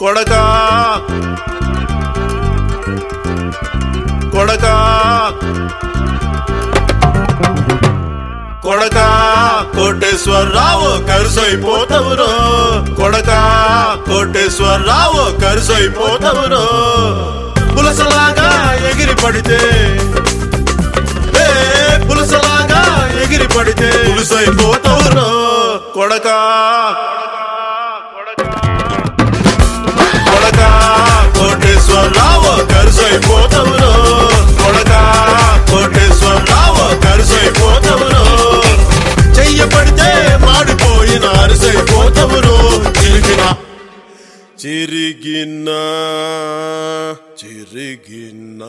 కొడక కొడక కొడక కోటేశ్వరరావు కరుసైపోతవురో కొడక కోటేశ్వరరావు కరుసైపోతవురో పులసలాగా ఎగిరి పడితే ఏ పులసలాగా ఎగిరి పడితే పులుసైపోతవురో కొడక కొడక కోటేశ్వరరావు కరుసైపోతవురో కొడక కోటేశ్వరరావు కరుసైపోతవురో చెయ్యబడితే మాడిపోయిన అరిసైపోతవురో చిరిగిన చిరిగిన చిరిగిన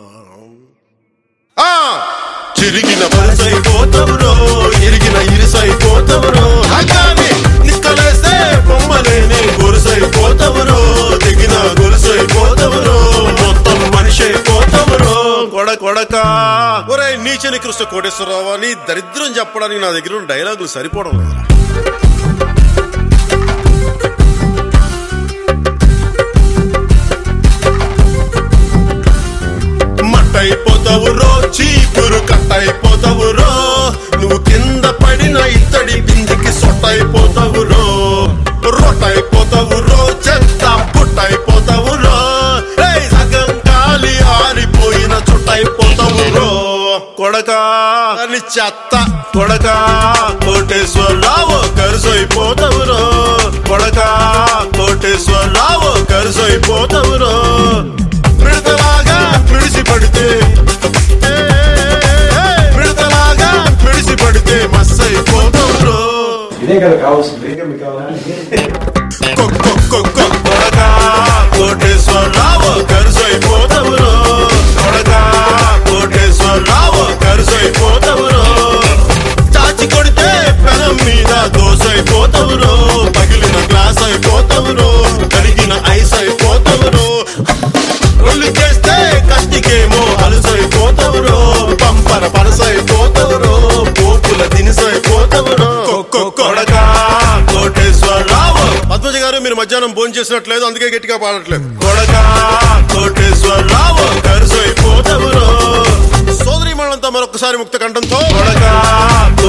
ఆ చిరిగిన పరుసైపోతవురో ఇరిగిన ఇరిసైపోతవురో హగాని నిక్కలేస్తే బొమ్మలేని గొలుసైపోతవురో దిగిన గొలుసైపోతవురో మొత్తం మనిషి అయిపోతవురో కొడ కొడక ఒరే నీచని కృష్ణ కోటేశ్వరరావు అని దరిద్రం చెప్పడానికి నా దగ్గర ఉన్న డైలాగులు సరిపోవడం లేదు మట్టయిపోతావు రో చీపురు కట్టయిపోతావు రో నువ్వు కింద పడిన ఇత్తడి బిందికి సొట్టయిపోతావు రో రొట్టయిపోతావు రో చెత్త పుట్టయిపోతావు రో ఏయ్, సగం గాలి ఆరిపోయిన చుట్టయిపోతావు రో కొడక అని చెత్త కొడక కోటేశ్వరరావు కరుసైపోతావు రో కొడక కోటేశ్వరరావు కరుసైపోతావు రో మిడతలాగా మిడిసి పడితే ఏ, ఏ, మిడతలాగా మిడిసి పడితే మస్సైపోతావు ఇదే కదా కావాల్సింది ఇంకా మీకు కావాలా కొడక కోటేశ్వరరావు కరుసైపోతావురో కొడక కోటేశ్వరరావు కరుసైపోతావురో చాచి కొడితే పెనం మీద దోసైపోతావురో పగిలిన గ్లాస్ అయిపోతావురో కరిగిన ఐస్ అయిపోతావురో ఒళ్ళు చేస్తే కత్తికేమో అలసైపోతావురో పంపర పరసైపోతావురో పోపుల దినిసైపోతావురో కొడక కోటేశ్వరరావు పద్మజ గారు మీరు మధ్యాహ్నం భోజనం చేసినట్లేదు అందుకే గట్టిగా పాడట్లేదు కొడక కోటేశ్వరరావు కరుసైపోతావురో సోదరి మనంతా మరొకసారి ముక్త కంఠంతో కొడక